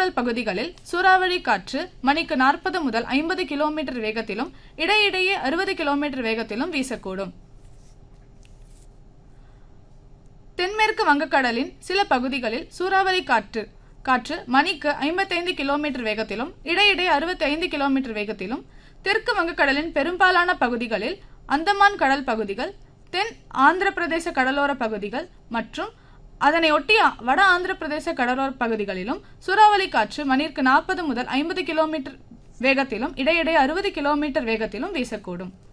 வங்கக்கடல் பகுதிகளில் சூறாவளி காற்று மணிக்கு நாற்பது முதல் ஐம்பது கிலோமீட்டர் வேகத்திலும் இடையிடையே அறுபது கிலோமீட்டர் வேகத்திலும் வீசக்கூடும் தென்மேற்கு வங்கக்கடலின் சில பகுதிகளில் சூறாவளி காற்று காற்று மணிக்கு ஐம்பத்தைந்து கிலோமீட்டர் வேகத்திலும் இடையிடையே அறுபத்தைந்து கிலோமீட்டர் வேகத்திலும் தெற்கு வங்கக்கடலின் பெரும்பாலான பகுதிகளில் அந்தமான் கடல் பகுதிகள் தென் ஆந்திர பிரதேச கடலோர பகுதிகள் மற்றும் அதனை ஒட்டிய வட ஆந்திர பிரதேச கடலோர பகுதிகளிலும் சூறாவளி காற்று மணிக்கு நாற்பது முதல் ஐம்பது கிலோமீட்டர் வேகத்திலும் இடையிடையே அறுபது கிலோமீட்டர் வேகத்திலும் வீசக்கூடும்